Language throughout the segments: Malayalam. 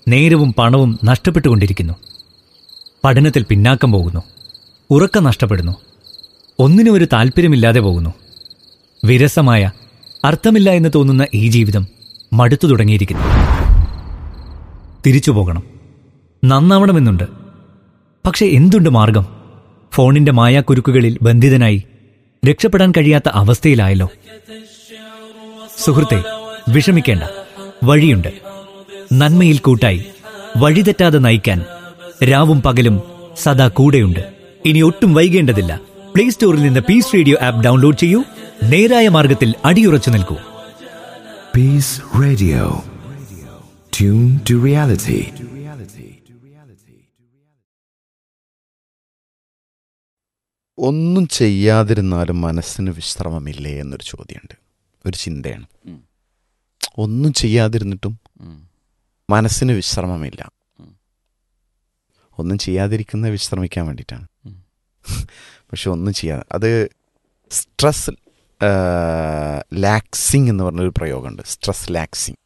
നേരവും പണവും നഷ്ടപ്പെട്ടുകൊണ്ടിരിക്കുന്നു പഠനത്തിൽ പിന്നാക്കം പോകുന്നു ഉറക്കം നഷ്ടപ്പെടുന്നു ഒന്നിനും ഒരു താല്പര്യമില്ലാതെ പോകുന്നു വിരസമായ അർത്ഥമില്ല എന്ന് തോന്നുന്ന ഈ ജീവിതം മടുത്തു തുടങ്ങിയിരിക്കുന്നു തിരിച്ചു പോകണം നന്നാവണമെന്നുണ്ട് പക്ഷെ എന്തുണ്ട് മാർഗം ഫോണിന്റെ മായാക്കുരുക്കുകളിൽ ബന്ധിതനായി രക്ഷപ്പെടാൻ കഴിയാത്ത അവസ്ഥയിലായല്ലോ സുഹൃത്തെ വിഷമിക്കേണ്ട വഴിയുണ്ട് നന്മയിൽ കൂട്ടായി വഴിതെറ്റാതെ നയിക്കാൻ രാവും പകലും സദാ കൂടെയുണ്ട് ഇനി ഒട്ടും വൈകേണ്ടതില്ല പ്ലേ സ്റ്റോറിൽ നിന്ന് പീസ് റേഡിയോ ആപ്പ് ഡൗൺലോഡ് ചെയ്യൂ നേരായ മാർഗത്തിൽ അടിയുറച്ചു നിൽക്കൂ Peace Radio. Tune to reality. ഒന്നും ചെയ്യാതിരുന്നാലും മനസ്സിന് വിശ്രമമില്ലേ എന്നൊരു ചോദ്യമുണ്ട് ഒരു ചിന്തയാണ് ഒന്നും ചെയ്യാതിരുന്നിട്ടും മനസ്സിന് വിശ്രമമില്ല ഒന്നും ചെയ്യാതിരിക്കുന്ന വിശ്രമിക്കാൻ വേണ്ടിയിട്ടാണ് പക്ഷെ ഒന്നും ചെയ്യാതെ അത് സ്ട്രെസ് ലാക്സിങ് എന്ന് പറഞ്ഞൊരു പ്രയോഗമുണ്ട് സ്ട്രെസ് ലാക്സിങ്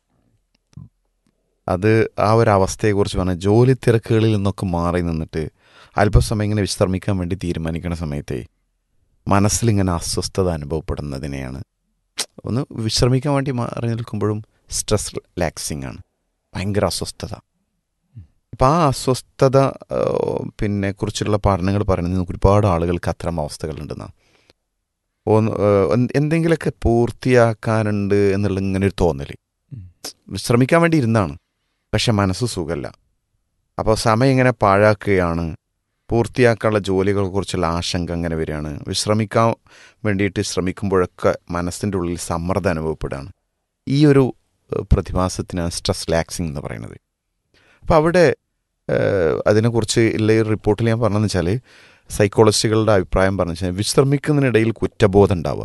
അത് ആ ഒരു അവസ്ഥയെക്കുറിച്ച് പറഞ്ഞാൽ ജോലി തിരക്കുകളിൽ നിന്നൊക്കെ മാറി നിന്നിട്ട് അല്പസമയം ഇങ്ങനെ വിശ്രമിക്കാൻ വേണ്ടി തീരുമാനിക്കുന്ന സമയത്തെ മനസ്സിലിങ്ങനെ അസ്വസ്ഥത അനുഭവപ്പെടുന്നതിനെയാണ് ഒന്ന് വിശ്രമിക്കാൻ വേണ്ടി മാറി നിൽക്കുമ്പോഴും സ്ട്രെസ് റിലാക്സിങ് ആണ് ഭയങ്കര അസ്വസ്ഥത അപ്പം ആ അസ്വസ്ഥത ആ, പിന്നെ കുറിച്ചുള്ള പഠനങ്ങൾ പറയുന്നത് നമുക്ക് ഒരുപാട് ആളുകൾക്ക് അത്തരം അവസ്ഥകളുണ്ടെന്നാണ് ഒന്ന് ആ, എന്ത് എന്തെങ്കിലുമൊക്കെ പൂർത്തിയാക്കാനുണ്ട് എന്നുള്ള ഇങ്ങനെ ഒരു തോന്നൽ വിശ്രമിക്കാൻ വേണ്ടി ഇരുന്നാണ് പക്ഷെ മനസ്സ് സുഖമല്ല അപ്പോൾ സമയം ഇങ്ങനെ പാഴാക്കുകയാണ് പൂർത്തിയാക്കാനുള്ള ജോലികളെക്കുറിച്ചുള്ള ആശങ്ക അങ്ങനെ വരികയാണ് വിശ്രമിക്കാൻ വേണ്ടിയിട്ട് ശ്രമിക്കുമ്പോഴൊക്കെ മനസ്സിൻ്റെ ഉള്ളിൽ സമ്മർദ്ദം അനുഭവപ്പെടുകയാണ് ഈ ഒരു ഏഹ്, പ്രതിഭാസത്തിനാണ് സ്ട്രെസ് ലാക്സിങ് എന്ന് പറയുന്നത് അപ്പോൾ അവിടെ ഏഹ്, അതിനെക്കുറിച്ച് ഉള്ള ഈ റിപ്പോർട്ടിൽ ഞാൻ പറഞ്ഞതെന്ന് വെച്ചാൽ സൈക്കോളജിസ്റ്റുകളുടെ അഭിപ്രായം പറഞ്ഞു വെച്ചാൽ വിശ്രമിക്കുന്നതിനിടയിൽ കുറ്റബോധം ഉണ്ടാവുക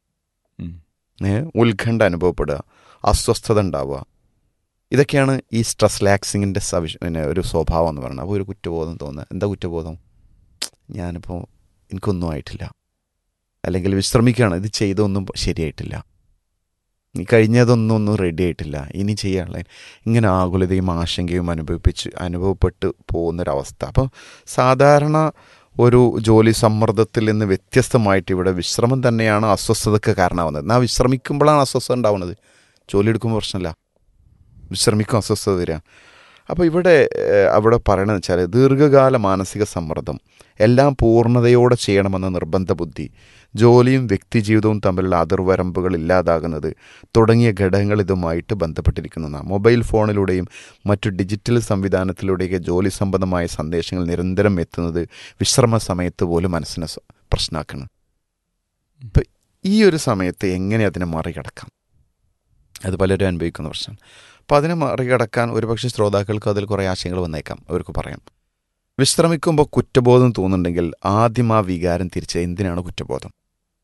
ഏ, ഉത്കണ്ഠ അനുഭവപ്പെടുക അസ്വസ്ഥത ഉണ്ടാവുക ഇതൊക്കെയാണ് ഈ സ്ട്രെസ് ലാക്സിങ്ങിൻ്റെ സവിശ പിന്നെ ഒരു സ്വഭാവം എന്ന് പറയുന്നത് അപ്പോൾ ഒരു കുറ്റബോധം തോന്നുക എന്താ കുറ്റബോധം ഞാനിപ്പോൾ എനിക്കൊന്നും ആയിട്ടില്ല അല്ലെങ്കിൽ വിശ്രമിക്കുകയാണ് ഇത് ചെയ്തൊന്നും ശരിയായിട്ടില്ല ഈ കഴിഞ്ഞതൊന്നും ഒന്നും റെഡി ആയിട്ടില്ല ഇനി ചെയ്യാനുള്ള ഇങ്ങനെ ആകുലതയും ആശങ്കയും അനുഭവിപ്പിച്ച് അനുഭവപ്പെട്ട് പോകുന്നൊരവസ്ഥ അപ്പോൾ സാധാരണ ഒരു ജോലി സമ്മർദ്ദത്തിൽ നിന്ന് വ്യത്യസ്തമായിട്ട് ഇവിടെ വിശ്രമം തന്നെയാണ് അസ്വസ്ഥതയ്ക്ക് കാരണമാവുന്നത് എന്നാൽ വിശ്രമിക്കുമ്പോഴാണ് അസ്വസ്ഥത ഉണ്ടാവുന്നത് ജോലി എടുക്കുമ്പോൾ പ്രശ്നമില്ല വിശ്രമിക്കും അസ്വസ്ഥത വരിക അപ്പോൾ ഇവിടെ ഏഹ്, അവിടെ പറയണമെന്ന് വെച്ചാൽ ദീർഘകാല മാനസിക സമ്മർദ്ദം എല്ലാം പൂർണ്ണതയോടെ ചെയ്യണമെന്ന നിർബന്ധ ബുദ്ധി ജോലിയും വ്യക്തിജീവിതവും തമ്മിലുള്ള അതിർവരമ്പുകൾ ഇല്ലാതാകുന്നത് തുടങ്ങിയ ഘടകങ്ങൾ ഇതുമായിട്ട് ബന്ധപ്പെട്ടിരിക്കുന്നതാണ് മൊബൈൽ ഫോണിലൂടെയും മറ്റു ഡിജിറ്റൽ സംവിധാനത്തിലൂടെയൊക്കെ ജോലി സംബന്ധമായ സന്ദേശങ്ങൾ നിരന്തരം എത്തുന്നത് വിശ്രമ സമയത്ത് പോലും മനസ്സിനെ സ- പ്രശ്നമാക്കണം ഇപ്പം ഈ ഒരു സമയത്ത് എങ്ങനെ അതിനെ മറികടക്കാം അത് പലരും അനുഭവിക്കുന്ന പ്രശ്നമാണ് അപ്പോൾ അതിനെ മറികടക്കാൻ ഒരുപക്ഷെ ശ്രോതാക്കൾക്ക് അതിൽ കുറേ ആശയങ്ങൾ വന്നേക്കാം അവർക്ക് പറയാം വിശ്രമിക്കുമ്പോൾ കുറ്റബോധം തോന്നുന്നുണ്ടെങ്കിൽ ആദ്യം ആ വികാരം തിരിച്ച് എന്തിനാണ് കുറ്റബോധം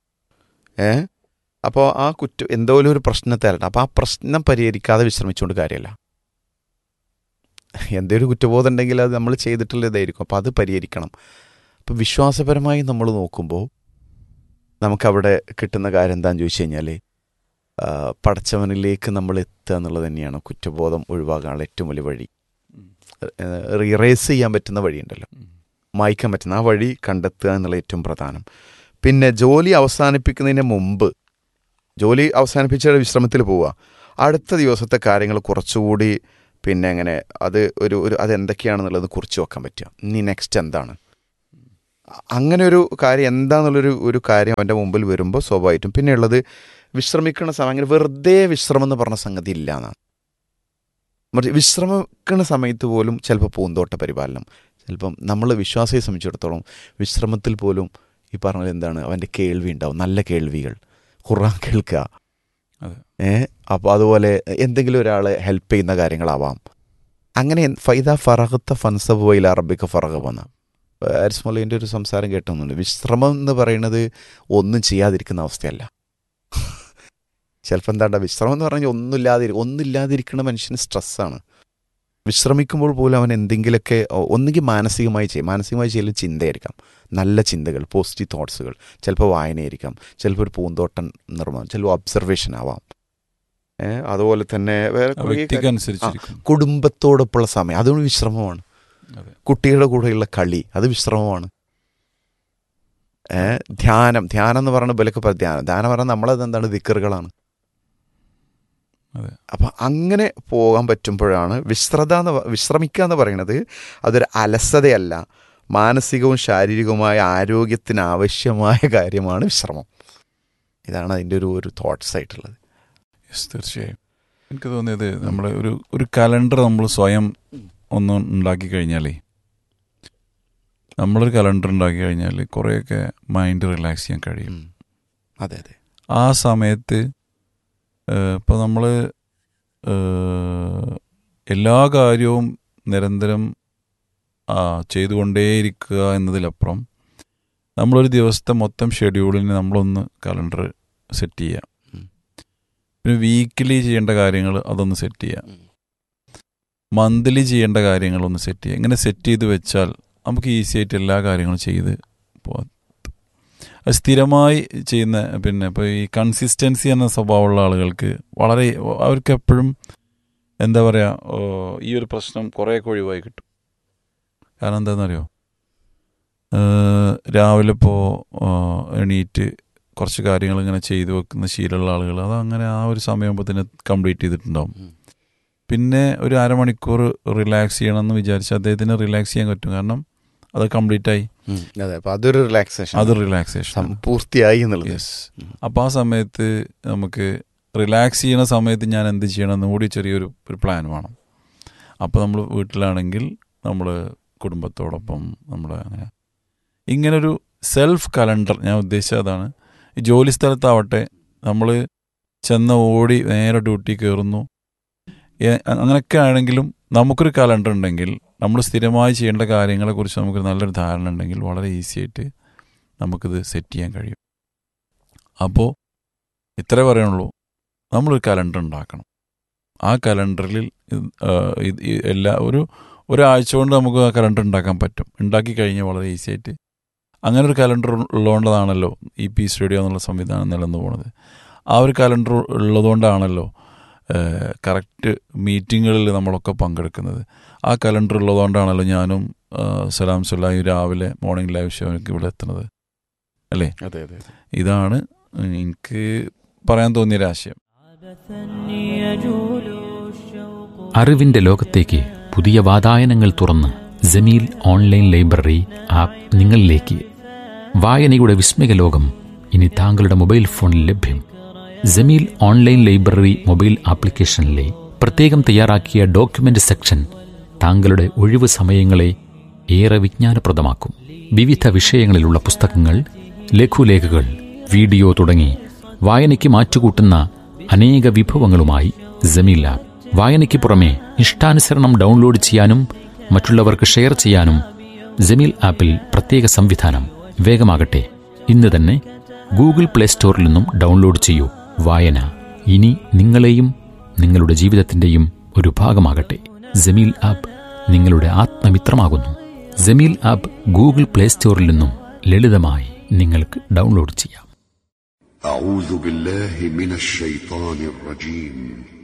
ഏ അപ്പോൾ ആ കുറ്റ എന്തോലും ഒരു പ്രശ്നത്തെ അല്ല അപ്പോൾ ആ പ്രശ്നം പരിഹരിക്കാതെ വിശ്രമിച്ചുകൊണ്ട് കാര്യമല്ല എന്തെങ്കിലും കുറ്റബോധം ഉണ്ടെങ്കിൽ അത് നമ്മൾ ചെയ്തിട്ടുള്ള ഇതായിരിക്കും അപ്പോൾ അത് പരിഹരിക്കണം അപ്പോൾ വിശ്വാസപരമായി നമ്മൾ നോക്കുമ്പോൾ നമുക്കവിടെ കിട്ടുന്ന കാര്യം എന്താണെന്ന് ചോദിച്ചു കഴിഞ്ഞാൽ ആ, പടച്ചവനിലേക്ക് നമ്മൾ എത്തുക എന്നുള്ളത് തന്നെയാണ് കുറ്റബോധം ഒഴിവാക്കാനുള്ള ഏറ്റവും വലിയ വഴി റിറേസ് ചെയ്യാൻ പറ്റുന്ന വഴിയുണ്ടല്ലോ മായ്ക്കാൻ പറ്റുന്ന ആ വഴി കണ്ടെത്തുക എന്നുള്ള ഏറ്റവും പ്രധാനം പിന്നെ ജോലി അവസാനിപ്പിക്കുന്നതിന് മുമ്പ് ജോലി അവസാനിപ്പിച്ച വിശ്രമത്തിൽ പോവുക അടുത്ത ദിവസത്തെ കാര്യങ്ങൾ കുറച്ചുകൂടി പിന്നെ അങ്ങനെ അത് ഒരു ഒരു അത് എന്തൊക്കെയാണെന്നുള്ളത് കുറിച്ച് വെക്കാൻ പറ്റുക ഇനി നെക്സ്റ്റ് എന്താണ് അങ്ങനെ ഒരു കാര്യം എന്താണെന്നുള്ളൊരു ഒരു കാര്യം അവൻ്റെ മുമ്പിൽ വരുമ്പോൾ സ്വാഭാവികമായിട്ടും പിന്നെ ഉള്ളത് വിശ്രമിക്കുന്ന സമയം അങ്ങനെ വെറുതെ വിശ്രമം എന്ന് പറഞ്ഞ സംഗതി ഇല്ല എന്നാണ് മറിച്ച് വിശ്രമിക്കുന്ന സമയത്ത് പോലും ചിലപ്പോൾ പൂന്തോട്ട പരിപാലനം ചിലപ്പം നമ്മൾ വിശ്വാസിയെ സംബന്ധിച്ചിടത്തോളം വിശ്രമത്തിൽ പോലും ഈ പറഞ്ഞത് എന്താണ് അവൻ്റെ കേൾവി ഉണ്ടാവും നല്ല കേൾവികൾ ഖുറാൻ കേൾക്കുക അതെ. ഏ അപ്പോൾ അതുപോലെ എന്തെങ്കിലും ഒരാളെ ഹെൽപ്പ് ചെയ്യുന്ന കാര്യങ്ങളാവാം അങ്ങനെ ഫൈദ ഫറഹത്ത ഫൻസബ് വൈല അറബിക്ക് ഫറഹ വന്ന ആരിസ്മൊലിൻ്റെ ഒരു സംസാരം കേട്ടൊന്നുണ്ട് വിശ്രമം എന്ന് പറയുന്നത് ഒന്നും ചെയ്യാതിരിക്കുന്ന അവസ്ഥയല്ല ചിലപ്പോൾ എന്താണ്ട വിശ്രമം എന്ന് പറഞ്ഞാൽ ഒന്നുമില്ലാതിരി ഒന്നുമില്ലാതിരിക്കുന്ന മനുഷ്യന് സ്ട്രെസ്സാണ് വിശ്രമിക്കുമ്പോൾ പോലും അവൻ എന്തെങ്കിലുമൊക്കെ ഒ- ഒന്നുകിൽ മാനസികമായി ചെയ്യും മാനസികമായി ചെയ്യലും ചിന്തയായിരിക്കാം നല്ല ചിന്തകൾ പോസിറ്റീവ് തോട്ട്സുകൾ ചിലപ്പോൾ വായനയായിരിക്കാം ചിലപ്പോൾ ഒരു പൂന്തോട്ടം നിർമ്മാണം ചിലപ്പോൾ ഒബ്സർവേഷൻ ആവാം ഏ, അതുപോലെ തന്നെ വേറെ ആ കുറേ വ്യക്തിക്ക് കാര്യം- അനുസരിച്ചിരിക്കും ആ, കുടുംബത്തോടൊപ്പമുള്ള സമയം അതുകൊണ്ട് വിശ്രമമാണ് അതെ കുട്ടികളുടെ കൂടെയുള്ള കളി അത് വിശ്രമമാണ് ഏ, ധ്യാനം ധ്യാനം എന്ന് പറയുന്നത് ബലക്ക് പറ ധ്യാനം ധ്യാനം പറഞ്ഞാൽ നമ്മളത് എന്താണ് ദിക്കറുകളാണ് അതെ അപ്പം അങ്ങനെ പോകാൻ പറ്റുമ്പോഴാണ് വിശ്രത എന്ന് പ- വിശ്രമിക്കുക എന്ന് പറയുന്നത് അതൊരു അലസതയല്ല മാനസികവും ശാരീരികവുമായ ആരോഗ്യത്തിന് ആവശ്യമായ കാര്യമാണ് വിശ്രമം ഇതാണ് അതിൻ്റെ ഒരു ഒരു തോട്ട്സ് ആയിട്ടുള്ളത് യെസ് തീർച്ചയായും എനിക്ക് തോന്നിയത് നമ്മുടെ ഒരു ഒരു കലണ്ടർ നമ്മൾ സ്വയം ഒന്ന് ഉണ്ടാക്കി കഴിഞ്ഞാലേ നമ്മളൊരു കലണ്ടർ ഉണ്ടാക്കി കഴിഞ്ഞാൽ കുറേയൊക്കെ മൈൻഡ് റിലാക്സ് ചെയ്യാൻ കഴിയും ഉം. അതെ അതെ ആ സമയത്ത് ഇപ്പോൾ നമ്മൾ എല്ലാ കാര്യവും നിരന്തരം ആ, ചെയ്തുകൊണ്ടേയിരിക്കുക എന്നതിലപ്പുറം നമ്മളൊരു ദിവസത്തെ മൊത്തം ഷെഡ്യൂളിന് നമ്മളൊന്ന് കലണ്ടർ സെറ്റ് ചെയ്യുക ഉം. പിന്നെ വീക്കിലി ചെയ്യേണ്ട കാര്യങ്ങൾ അതൊന്ന് സെറ്റ് ചെയ്യുക ഉം. മന്ത്ലി ചെയ്യേണ്ട കാര്യങ്ങളൊന്ന് സെറ്റ് ചെയ്യുക ഇങ്ങനെ സെറ്റ് ചെയ്ത് വെച്ചാൽ നമുക്ക് ഈസി ആയിട്ട് എല്ലാ കാര്യങ്ങളും ചെയ്ത് പോകാം അത് സ്ഥിരമായി ചെയ്യുന്ന പിന്നെ ഇപ്പോൾ ഈ കൺസിസ്റ്റൻസി എന്ന സ്വഭാവമുള്ള ആളുകൾക്ക് വളരെ അവർക്ക് എപ്പോഴും എന്താ പറയുക ഈ ഒരു പ്രശ്നം കുറേയൊക്കെ ഒഴിവായി കിട്ടും കാരണം എന്താണെന്നറിയോ ഏഹ് രാവിലെ ഇപ്പോൾ എണീറ്റ് കുറച്ച് കാര്യങ്ങൾ ഇങ്ങനെ ചെയ്തു വെക്കുന്ന ശീലമുള്ള ആളുകൾ അത് അങ്ങനെ ആ ഒരു സമയമാകുമ്പോൾ തന്നെ കംപ്ലീറ്റ് ചെയ്തിട്ടുണ്ടാവും ഉം. പിന്നെ ഒരു അരമണിക്കൂർ റിലാക്സ് ചെയ്യണമെന്ന് വിചാരിച്ച് അദ്ദേഹത്തിന് റിലാക്സ് ചെയ്യാൻ പറ്റും കാരണം അത് കംപ്ലീറ്റ് ആയി ഉം. അതെ അപ്പം അതൊരു റിലാക്സേഷൻ അത് റിലാക്സേഷൻ പൂർത്തിയായി എന്നുള്ളത് യെസ് ഉം. അപ്പോൾ ആ സമയത്ത് നമുക്ക് റിലാക്സ് ചെയ്യണ സമയത്ത് ഞാൻ എന്ത് ചെയ്യണം എന്ന് കൂടി ചെറിയൊരു ഒരു പ്ലാൻ വേണം അപ്പോൾ നമ്മൾ വീട്ടിലാണെങ്കിൽ നമ്മൾ കുടുംബത്തോടൊപ്പം നമ്മൾ അങ്ങനെ ഇങ്ങനൊരു സെൽഫ് കലണ്ടർ ഞാൻ ഉദ്ദേശിച്ചത് അതാണ് ഈ ജോലി സ്ഥലത്താവട്ടെ നമ്മൾ ചെന്ന ഓടി നേരെ ഡ്യൂട്ടി കയറുന്നു ഏ- അങ്ങനെയൊക്കെ ആണെങ്കിലും നമുക്കൊരു കലണ്ടർ ഉണ്ടെങ്കിൽ നമ്മൾ സ്ഥിരമായി ചെയ്യേണ്ട കാര്യങ്ങളെക്കുറിച്ച് നമുക്കൊരു നല്ലൊരു ധാരണ ഉണ്ടെങ്കിൽ വളരെ ഈസി ആയിട്ട് നമുക്കിത് സെറ്റ് ചെയ്യാൻ കഴിയും അപ്പോൾ ഇത്രേ പറയാനുള്ളൂ നമ്മളൊരു കലണ്ടർ ഉണ്ടാക്കണം ആ കലണ്ടറിൽ ഇത്, ആ, ഇത് ഈ എല്ലാ ഒരു ഒരാഴ്ച കൊണ്ട് നമുക്ക് ആ കലണ്ടർ ഉണ്ടാക്കാൻ പറ്റും ഉണ്ടാക്കി കഴിഞ്ഞാൽ വളരെ ഈസി ആയിട്ട് അങ്ങനെ ഒരു കലണ്ടർ ഉള്ളതുകൊണ്ടതാണല്ലോ ഈ പി സ്റ്റുഡിയോ എന്നുള്ള സംവിധാനം നിലനിന്ന് പോണത് ആ ഒരു കലണ്ടർ ഉള്ളതുകൊണ്ടാണല്ലോ കറക്റ്റ് മീറ്റിങ്ങുകളിൽ നമ്മളൊക്കെ പങ്കെടുക്കുന്നത് ആ കലണ്ടർ ഉള്ളതുകൊണ്ടാണല്ലോ ഞാനും ആ, സലാം സുല്ലായി രാവിലെ മോർണിംഗ് ലൈവ് ഷോയ്ക്ക് ഇവിടെ എത്തുന്നത് അല്ലേ അതെ അതെ അതെ. ഇതാണ് എനിക്ക് പറയാൻ തോന്നിയ ഒരു ആശയം അറിവിന്റെ ലോകത്തേക്ക് പുതിയ വാതായനങ്ങൾ തുറന്ന് ജമീൽ ഓൺലൈൻ ലൈബ്രറി ആപ്പ് നിങ്ങളിലേക്ക് വായനയുടെ വിസ്മയ ലോകം ഇനി താങ്കളുടെ മൊബൈൽ ഫോണിൽ ലഭ്യം ജമീൽ ഓൺലൈൻ ലൈബ്രറി മൊബൈൽ ആപ്ലിക്കേഷനിലെ പ്രത്യേകം തയ്യാറാക്കിയ ഡോക്യുമെന്റ് സെക്ഷൻ താങ്കളുടെ ഒഴിവ് സമയങ്ങളെ ഏറെ വിജ്ഞാനപ്രദമാക്കും വിവിധ വിഷയങ്ങളിലുള്ള പുസ്തകങ്ങൾ ലഘുലേഖകൾ വീഡിയോ തുടങ്ങി വായനയ്ക്ക് മാറ്റുകൂട്ടുന്ന അനേക വിഭവങ്ങളുമായി ജമീൽ ആപ്പ് വായനയ്ക്ക് പുറമെ ഇഷ്ടാനുസരണം ഡൗൺലോഡ് ചെയ്യാനും മറ്റുള്ളവർക്ക് ഷെയർ ചെയ്യാനും ജമീൽ ആപ്പിൽ പ്രത്യേക സംവിധാനം വേഗമാകട്ടെ ഇന്ന് തന്നെ ഗൂഗിൾ പ്ലേ സ്റ്റോറിൽ നിന്നും ഡൗൺലോഡ് ചെയ്യൂ വായന ഇനി നിങ്ങളെയും നിങ്ങളുടെ ജീവിതത്തിന്റെയും ഒരു ഭാഗമാകട്ടെ ജമീൽ ആപ്പ് നിങ്ങളുടെ ആത്മമിത്രമാകുന്നു ജമീൽ ആപ്പ് ഗൂഗിൾ പ്ലേ സ്റ്റോറിൽ നിന്നും ലളിതമായി നിങ്ങൾക്ക് ഡൗൺലോഡ് ചെയ്യാം أعوذ بالله من الشيطان الرجيم